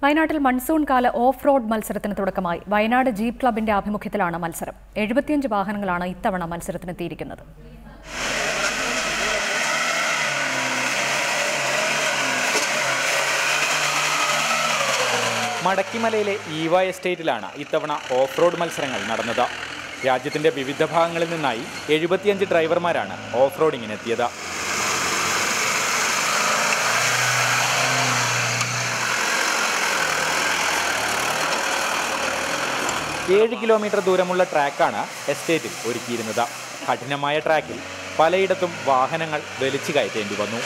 വയനാട്ടിൽ മൺസൂൺ കാല off road മത്സരത്തിന് തുടക്കമായി വയനാട് ജീപ്പ് ക്ലബിന്റെ ആഭിമുഖ്യത്തിലാണ് മത്സരം എഴുപത്തിയഞ്ച് വാഹനങ്ങളാണ് ഇത്തവണ മത്സരത്തിനെത്തിയിരിക്കുന്നത് മടക്കിമലയിലെ ഈവ എസ്റ്റേറ്റിലാണ് ഇത്തവണ ഓഫ് റോഡ് മത്സരങ്ങൾ നടന്നത് രാജ്യത്തിന്റെ വിവിധ ഭാഗങ്ങളിൽ നിന്നായി എഴുപത്തിയഞ്ച് ഡ്രൈവർമാരാണ് ഓഫ് റോഡിങ്ങിനെത്തിയത് ഏഴ് കിലോമീറ്റർ ദൂരമുള്ള ട്രാക്കാണ് എസ്റ്റേറ്റിൽ ഒരുക്കിയിരുന്നത് കഠിനമായ ട്രാക്കിൽ പലയിടത്തും വാഹനങ്ങൾ വലിച്ചു കയറ്റേണ്ടി വന്നു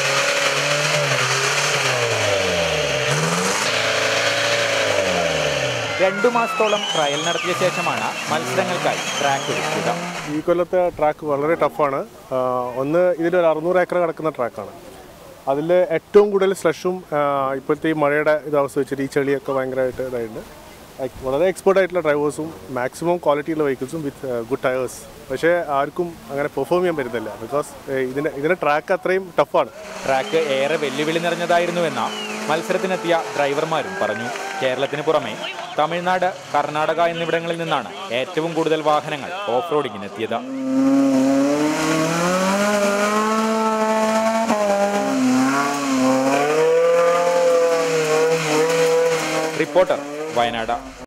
രണ്ടു മാസത്തോളം ട്രയൽ നടത്തിയ ശേഷമാണ് മത്സരങ്ങൾക്കായി ട്രാക്ക് ഒരുക്കിയത് ഈ കൊല്ലത്തെ ട്രാക്ക് വളരെ ടഫാണ് ഒന്ന് ഇതിലൊരു അറുന്നൂറ് ഏക്കർ കിടക്കുന്ന ട്രാക്കാണ് അതിൽ ഏറ്റവും കൂടുതൽ സ്ലഷും ഇപ്പോഴത്തെ ഈ മഴയുടെ ഇതവസ്ഥ വെച്ചിട്ട് ഈ ചെളിയൊക്കെ ഭയങ്കരമായിട്ട് ഇതായിട്ടുണ്ട് Like, വളരെ എക്സ്പേർട്ട് ആയിട്ടുള്ള ഡ്രൈവേഴ്സും മാക്സിമം ക്വാളിറ്റിയുള്ള വെഹിക്കിൾസും വിത്ത് ഗുഡ് ടയേഴ്സ് പക്ഷേ ആർക്കും അങ്ങനെ പെർഫോം ചെയ്യാൻ പറ്റുന്നില്ല ബിക്കോസ് ഇതിൻ്റെ ഇതിൻ്റെ ട്രാക്ക് അത്രയും ടഫാണ് ട്രാക്ക് ഏറെ വെല്ലുവിളി നിറഞ്ഞതായിരുന്നുവെന്ന മത്സരത്തിനെത്തിയ ഡ്രൈവർമാരും പറഞ്ഞു കേരളത്തിന് പുറമെ തമിഴ്നാട് കർണാടക എന്നിവിടങ്ങളിൽ നിന്നാണ് ഏറ്റവും കൂടുതൽ വാഹനങ്ങൾ ഓഫ് റോഡിങ്ങിനെത്തിയത് റിപ്പോർട്ടർ വയനാട്